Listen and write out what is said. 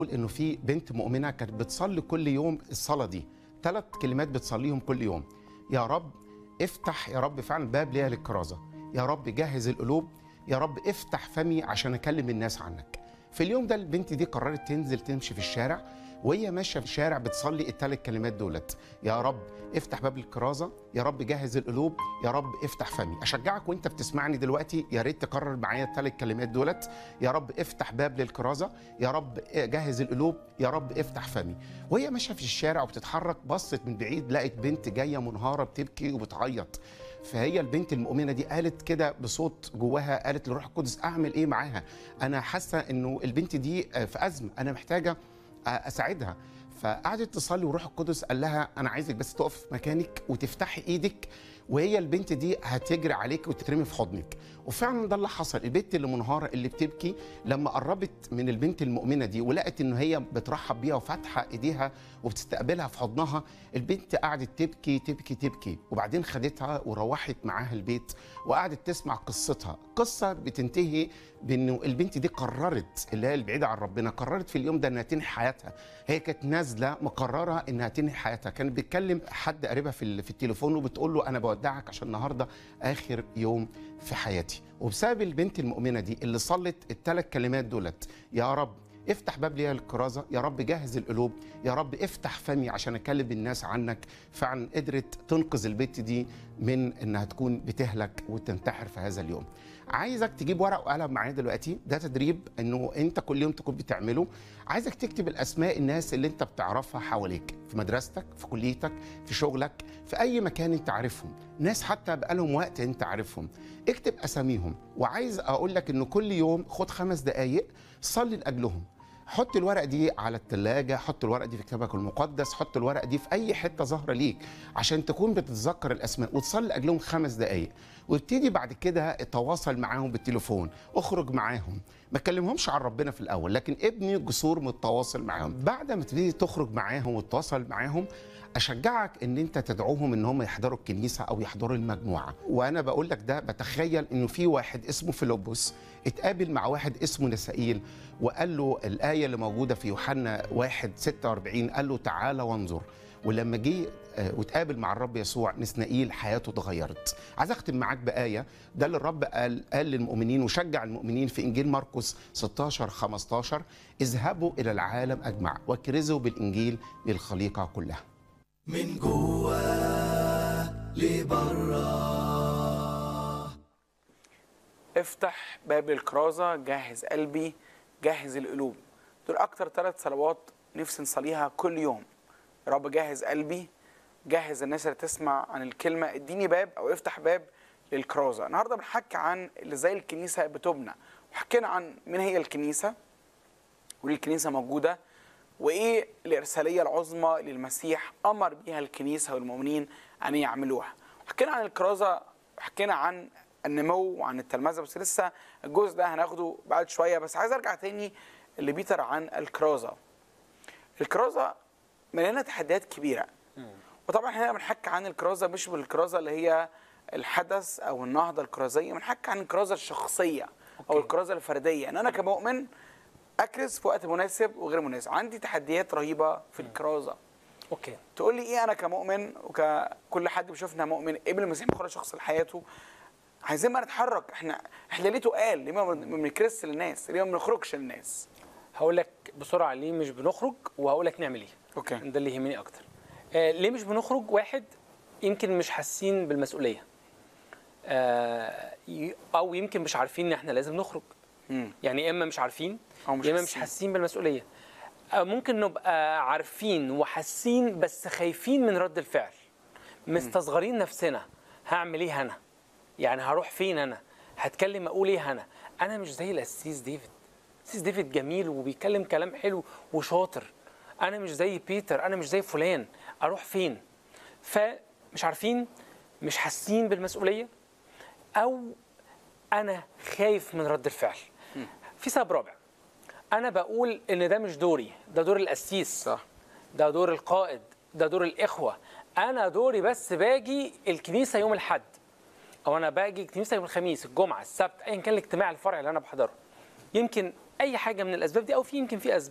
بقول انه في بنت مؤمنه كانت بتصلي كل يوم الصلاه دي ثلاث كلمات بتصليهم كل يوم يا رب افتح يا رب فعلا باب ليا للكرازه يا رب جهز القلوب يا رب افتح فمي عشان اكلم الناس عنك في اليوم ده البنت دي قررت تنزل تمشي في الشارع وهي ماشيه في الشارع بتصلي الثلاث كلمات دولت يا رب افتح باب الكرازه يا رب جهز القلوب يا رب افتح فمي اشجعك وانت بتسمعني دلوقتي يا ريت تكرر معايا الثلاث كلمات دولت يا رب افتح باب للكرازه يا رب جهز القلوب يا رب افتح فمي وهي ماشيه في الشارع وبتتحرك بصت من بعيد لقت بنت جايه منهاره بتبكي وبتعيط فهي البنت المؤمنه دي قالت كده بصوت جواها قالت للروح القدس اعمل ايه معاها انا حاسه انه البنت دي في ازمه انا محتاجه اساعدها فقعدت تصلي وروح القدس قال لها انا عايزك بس تقف مكانك وتفتحي ايدك وهي البنت دي هتجري عليك وتترمي في حضنك وفعلا ده اللي حصل البنت اللي منهاره اللي بتبكي لما قربت من البنت المؤمنه دي ولقت ان هي بترحب بيها وفاتحه ايديها وبتستقبلها في حضنها البنت قعدت تبكي تبكي تبكي وبعدين خدتها وروحت معاها البيت وقعدت تسمع قصتها قصه بتنتهي بانه البنت دي قررت اللي هي البعيده عن ربنا قررت في اليوم ده انها تنهي حياتها هي كانت نازله مقرره انها تنهي حياتها كانت بتكلم حد قريبها في, في التليفون وبتقول له انا بودعك عشان النهارده اخر يوم في حياتي وبسبب البنت المؤمنه دي اللي صلت الثلاث كلمات دولت يا رب افتح باب ليا الكرازه يا رب جهز القلوب يا رب افتح فمي عشان اكلم الناس عنك فعلا قدرت تنقذ البنت دي من انها تكون بتهلك وتنتحر في هذا اليوم عايزك تجيب ورق وقلم معايا دلوقتي ده تدريب انه انت كل يوم تكون بتعمله عايزك تكتب الاسماء الناس اللي انت بتعرفها حواليك في مدرستك في كليتك في شغلك في اي مكان انت عارفهم ناس حتى بقالهم وقت انت عارفهم اكتب اساميهم وعايز اقول لك انه كل يوم خد خمس دقائق صلي لاجلهم حط الورقه دي على الثلاجه حط الورقه دي في كتابك المقدس حط الورقه دي في اي حته ظاهره ليك عشان تكون بتتذكر الاسماء وتصلي لاجلهم خمس دقائق وابتدي بعد كده تواصل معاهم بالتليفون اخرج معاهم ما تكلمهمش عن ربنا في الاول لكن ابني جسور من التواصل معاهم بعد ما تبتدي تخرج معاهم وتتواصل معاهم اشجعك ان انت تدعوهم ان هم يحضروا الكنيسه او يحضروا المجموعه وانا بقول لك ده بتخيل انه في واحد اسمه فيلبس اتقابل مع واحد اسمه نسائيل وقال له الايه اللي موجوده في يوحنا 1 46 قال له تعالى وانظر ولما جه وتقابل مع الرب يسوع نسنائيل حياته اتغيرت عايز اختم معاك بايه ده اللي الرب قال قال للمؤمنين وشجع المؤمنين في انجيل مرقس 16 15 اذهبوا الى العالم اجمع واكرزوا بالانجيل للخليقه كلها من جوه لبره افتح باب الكرازة جهز قلبي جهز القلوب دول أكتر ثلاث صلوات نفسي نصليها كل يوم يا رب جهز قلبي جهز الناس اللي تسمع عن الكلمة اديني باب أو افتح باب للكرازة النهاردة بنحكي عن اللي زي الكنيسة بتبنى وحكينا عن مين هي الكنيسة وليه الكنيسة موجودة وايه الارساليه العظمى للمسيح امر بها الكنيسه والمؤمنين ان يعملوها حكينا عن الكرازه حكينا عن النمو وعن التلمذه بس لسه الجزء ده هناخده بعد شويه بس عايز ارجع تاني اللي بيتر عن الكرازه الكرازه مليانه تحديات كبيره وطبعا احنا بنحكي عن الكرازه مش بالكرازه اللي هي الحدث او النهضه الكرازيه بنحكي عن الكرازه الشخصيه او الكرازه الفرديه ان انا كمؤمن اكرز في وقت مناسب وغير مناسب عندي تحديات رهيبه في الكرازه اوكي تقول لي ايه انا كمؤمن وككل حد بيشوفنا مؤمن قبل المسيح مخرج شخص لحياته عايزين بقى نتحرك احنا احنا ليه تقال ليه ما بنكرس للناس ليه ما بنخرجش للناس هقول لك بسرعه ليه مش بنخرج وهقول لك نعمل ايه اوكي ده اللي يهمني اكتر آه ليه مش بنخرج واحد يمكن مش حاسين بالمسؤوليه آه او يمكن مش عارفين ان احنا لازم نخرج مم. يعني اما مش عارفين أو مش يا اما مش حاسين. حاسين بالمسؤوليه آه ممكن نبقى عارفين وحاسين بس خايفين من رد الفعل مستصغرين نفسنا هعمل ايه انا يعني هروح فين انا هتكلم اقول ايه انا انا مش زي القسيس ديفيد القسيس ديفيد جميل وبيتكلم كلام حلو وشاطر انا مش زي بيتر انا مش زي فلان اروح فين فمش عارفين مش حاسين بالمسؤوليه او انا خايف من رد الفعل في سبب رابع انا بقول ان ده مش دوري ده دور القسيس صح ده دور القائد ده دور الاخوه انا دوري بس باجي الكنيسه يوم الاحد او انا باجي الكنيسه يوم الخميس الجمعه السبت ايا كان الاجتماع الفرعي اللي انا بحضره يمكن اي حاجه من الاسباب دي او في يمكن في اسباب